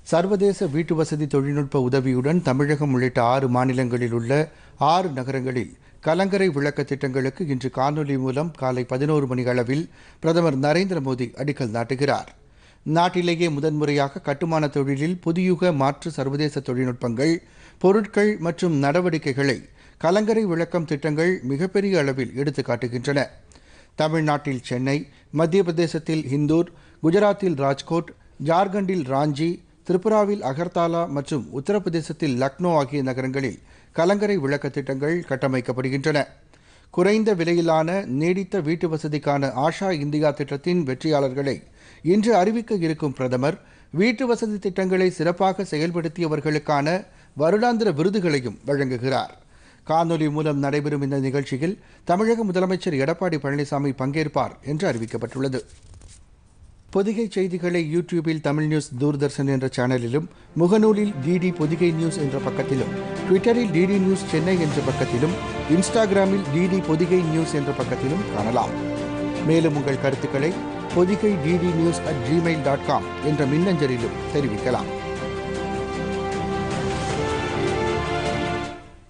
சர்வதேச வீட்டுவசதி தொழில்நுட்ப உதவியுடன் தமிழகம் உள்ளிட்ட ஆறு மாநிலங்களில் உள்ள ஆறு நகரங்களில் கலங்கரை விளக்க திட்டங்களுக்கு இன்று காணொலி மூலம் காலை பதினோரு மணி அளவில் பிரதமர் நரேந்திர மோடி அடிக்கல் நாட்டுகிறார் நாட்டிலேயே முதன்முறையாக கட்டுமான தொழிலில் புதியுக மாற்று சர்வதேச தொழில்நுட்பங்கள் பொருட்கள் மற்றும் நடவடிக்கைகளை கலங்கரை விளக்கம் திட்டங்கள் மிகப்பெரிய அளவில் எடுத்து காட்டுகின்றன தமிழ்நாட்டில் சென்னை மத்திய பிரதேசத்தில் ஹிந்தூர் குஜராத்தில் ராஜ்கோட் ஜார்க்கண்டில் ராஞ்சி திரிபுராவில் அகர்தாலா மற்றும் உத்தரப்பிரதேசத்தில் லக்னோ ஆகிய நகரங்களில் கலங்கரை விளக்க திட்டங்கள் கட்டமைக்கப்படுகின்றன குறைந்த விலையிலான நீடித்த வீட்டு வசதிக்கான ஆஷா இந்தியா திட்டத்தின் வெற்றியாளர்களை இன்று அறிவிக்க இருக்கும் பிரதமர் வீட்டு வசதி திட்டங்களை சிறப்பாக செயல்படுத்தியவர்களுக்கான வருடாந்திர விருதுகளையும் வழங்குகிறார் காணொலி மூலம் நடைபெறும் இந்த நிகழ்ச்சியில் தமிழக முதலமைச்சர் எடப்பாடி பழனிசாமி பங்கேற்பார் என்று அறிவிக்கப்பட்டுள்ளது பொதிகை செய்திகளை யூடியூபில் தமிழ் நியூஸ் தூர்தர்ஷன் என்ற சேனலிலும் முகநூலில் டிடி பொதிகை நியூஸ் என்ற பக்கத்திலும் ட்விட்டரில் டிடி நியூஸ் சென்னை என்ற பக்கத்திலும் இன்ஸ்டாகிராமில் டிடி பொதிகை நியூஸ் என்ற பக்கத்திலும் காணலாம் மேலும் உங்கள் கருத்துக்களை Pothigai DD news at Gmail dot com என்ற மின்னஞ்சலிலும் தெரிவிக்கலாம்